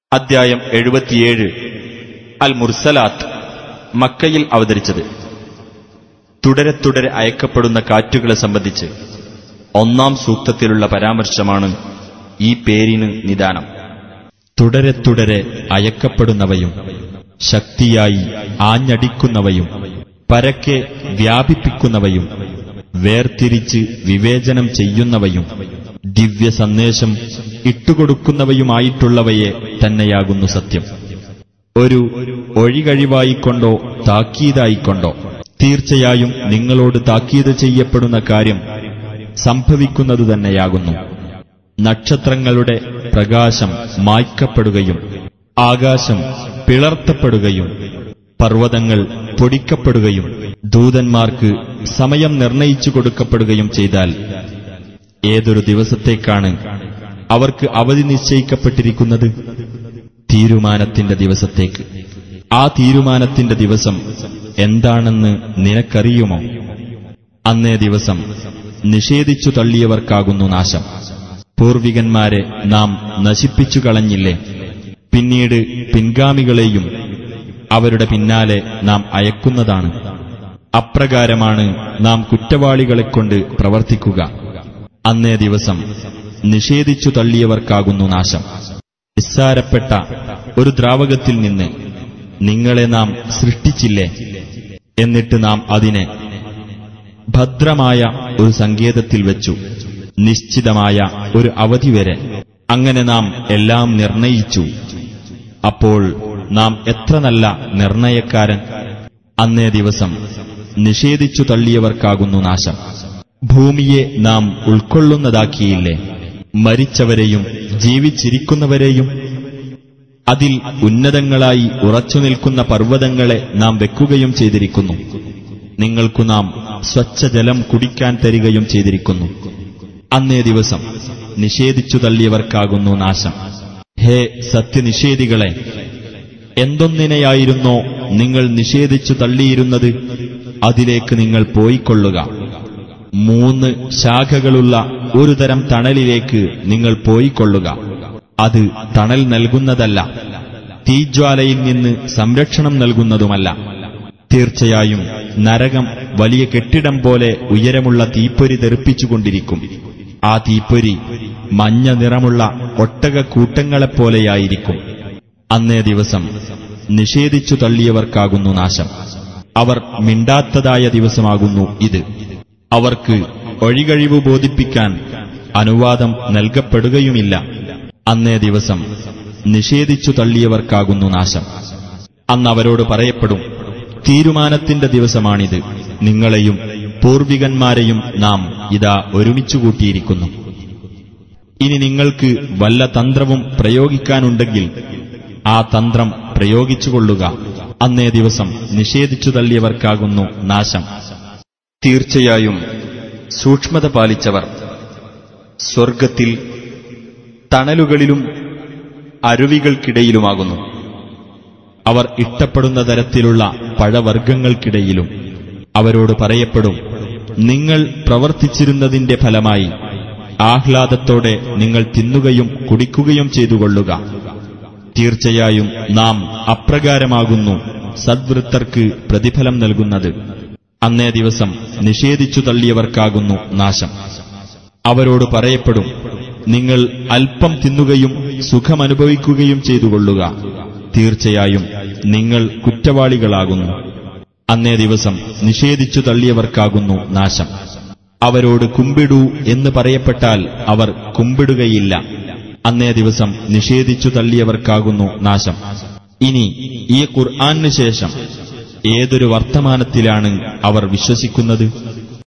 അദ്ധ്യായം എഴുപത്തിയേഴ് അൽ മുർസലാത്ത് മക്കയിൽ അവതരിച്ചത് തുടരെ തുടരെ അയക്കപ്പെടുന്ന കാറ്റുകളെ സംബന്ധിച്ച് ഒന്നാം സൂക്തത്തിലുള്ള പരാമർശമാണ് ഈ പേരിന് നിദാനം തുടരെ തുടരെ അയക്കപ്പെടുന്നവയും ശക്തിയായി ആഞ്ഞടിക്കുന്നവയും പരക്കെ വ്യാപിപ്പിക്കുന്നവയും വേർതിരിച്ച് വിവേചനം ചെയ്യുന്നവയും ദിവ്യ സന്ദേശം ഇട്ടുകൊടുക്കുന്നവയുമായിട്ടുള്ളവയെ തന്നെയാകുന്നു സത്യം ഒരു ഒഴികഴിവായിക്കൊണ്ടോ താക്കീതായിക്കൊണ്ടോ തീർച്ചയായും നിങ്ങളോട് താക്കീത് ചെയ്യപ്പെടുന്ന കാര്യം സംഭവിക്കുന്നതു തന്നെയാകുന്നു നക്ഷത്രങ്ങളുടെ പ്രകാശം മായ്ക്കപ്പെടുകയും ആകാശം പിളർത്തപ്പെടുകയും പർവ്വതങ്ങൾ പൊടിക്കപ്പെടുകയും ദൂതന്മാർക്ക് സമയം നിർണയിച്ചു കൊടുക്കപ്പെടുകയും ചെയ്താൽ ഏതൊരു ദിവസത്തേക്കാണ് അവർക്ക് അവധി നിശ്ചയിക്കപ്പെട്ടിരിക്കുന്നത് തീരുമാനത്തിന്റെ ദിവസത്തേക്ക് ആ തീരുമാനത്തിന്റെ ദിവസം എന്താണെന്ന് നിനക്കറിയുമോ അന്നേ ദിവസം നിഷേധിച്ചു തള്ളിയവർക്കാകുന്നു നാശം പൂർവികന്മാരെ നാം നശിപ്പിച്ചു കളഞ്ഞില്ലേ പിന്നീട് പിൻഗാമികളെയും അവരുടെ പിന്നാലെ നാം അയക്കുന്നതാണ് അപ്രകാരമാണ് നാം കുറ്റവാളികളെക്കൊണ്ട് പ്രവർത്തിക്കുക അന്നേ ദിവസം നിഷേധിച്ചു തള്ളിയവർക്കാകുന്നു നാശം നിസ്സാരപ്പെട്ട ഒരു ദ്രാവകത്തിൽ നിന്ന് നിങ്ങളെ നാം സൃഷ്ടിച്ചില്ലേ എന്നിട്ട് നാം അതിനെ ഭദ്രമായ ഒരു സങ്കേതത്തിൽ വെച്ചു നിശ്ചിതമായ ഒരു അവധി വരെ അങ്ങനെ നാം എല്ലാം നിർണയിച്ചു അപ്പോൾ നാം എത്ര നല്ല നിർണയക്കാരൻ അന്നേ ദിവസം നിഷേധിച്ചു തള്ളിയവർക്കാകുന്നു നാശം ഭൂമിയെ നാം ഉൾക്കൊള്ളുന്നതാക്കിയില്ലേ മരിച്ചവരെയും ജീവിച്ചിരിക്കുന്നവരെയും അതിൽ ഉന്നതങ്ങളായി ഉറച്ചുനിൽക്കുന്ന പർവ്വതങ്ങളെ നാം വെക്കുകയും ചെയ്തിരിക്കുന്നു നിങ്ങൾക്കു നാം സ്വച്ഛജലം കുടിക്കാൻ തരികയും ചെയ്തിരിക്കുന്നു അന്നേ ദിവസം നിഷേധിച്ചു തള്ളിയവർക്കാകുന്നു നാശം ഹേ സത്യനിഷേധികളെ എന്തൊന്നിനെയായിരുന്നോ നിങ്ങൾ നിഷേധിച്ചു തള്ളിയിരുന്നത് അതിലേക്ക് നിങ്ങൾ പോയിക്കൊള്ളുക മൂന്ന് ശാഖകളുള്ള ഒരു തരം തണലിലേക്ക് നിങ്ങൾ പോയിക്കൊള്ളുക അത് തണൽ നൽകുന്നതല്ല തീജ്വാലയിൽ നിന്ന് സംരക്ഷണം നൽകുന്നതുമല്ല തീർച്ചയായും നരകം വലിയ കെട്ടിടം പോലെ ഉയരമുള്ള തീപ്പൊരി തെറിപ്പിച്ചുകൊണ്ടിരിക്കും ആ തീപ്പൊരി മഞ്ഞ നിറമുള്ള ഒട്ടകക്കൂട്ടങ്ങളെപ്പോലെയായിരിക്കും അന്നേ ദിവസം നിഷേധിച്ചു തള്ളിയവർക്കാകുന്നു നാശം അവർ മിണ്ടാത്തതായ ദിവസമാകുന്നു ഇത് അവർക്ക് ഒഴികഴിവ് ബോധിപ്പിക്കാൻ അനുവാദം നൽകപ്പെടുകയുമില്ല അന്നേ ദിവസം നിഷേധിച്ചു തള്ളിയവർക്കാകുന്നു നാശം അന്ന് അവരോട് പറയപ്പെടും തീരുമാനത്തിന്റെ ദിവസമാണിത് നിങ്ങളെയും പൂർവികന്മാരെയും നാം ഇതാ ഒരുമിച്ചു കൂട്ടിയിരിക്കുന്നു ഇനി നിങ്ങൾക്ക് വല്ല തന്ത്രവും പ്രയോഗിക്കാനുണ്ടെങ്കിൽ ആ തന്ത്രം പ്രയോഗിച്ചുകൊള്ളുക അന്നേ ദിവസം നിഷേധിച്ചു തള്ളിയവർക്കാകുന്നു നാശം തീർച്ചയായും സൂക്ഷ്മത പാലിച്ചവർ സ്വർഗത്തിൽ തണലുകളിലും അരുവികൾക്കിടയിലുമാകുന്നു അവർ ഇഷ്ടപ്പെടുന്ന തരത്തിലുള്ള പഴവർഗ്ഗങ്ങൾക്കിടയിലും അവരോട് പറയപ്പെടും നിങ്ങൾ പ്രവർത്തിച്ചിരുന്നതിന്റെ ഫലമായി ആഹ്ലാദത്തോടെ നിങ്ങൾ തിന്നുകയും കുടിക്കുകയും ചെയ്തുകൊള്ളുക തീർച്ചയായും നാം അപ്രകാരമാകുന്നു സദ്വൃത്തർക്ക് പ്രതിഫലം നൽകുന്നത് അന്നേ ദിവസം നിഷേധിച്ചു തള്ളിയവർക്കാകുന്നു നാശം അവരോട് പറയപ്പെടും നിങ്ങൾ അല്പം തിന്നുകയും സുഖമനുഭവിക്കുകയും ചെയ്തുകൊള്ളുക തീർച്ചയായും നിങ്ങൾ കുറ്റവാളികളാകുന്നു അന്നേ ദിവസം നിഷേധിച്ചു തള്ളിയവർക്കാകുന്നു നാശം അവരോട് കുമ്പിടൂ എന്ന് പറയപ്പെട്ടാൽ അവർ കുമ്പിടുകയില്ല അന്നേ ദിവസം നിഷേധിച്ചു തള്ളിയവർക്കാകുന്നു നാശം ഇനി ഈ ഖുർആാനു ശേഷം ഏതൊരു വർത്തമാനത്തിലാണ് അവർ വിശ്വസിക്കുന്നത്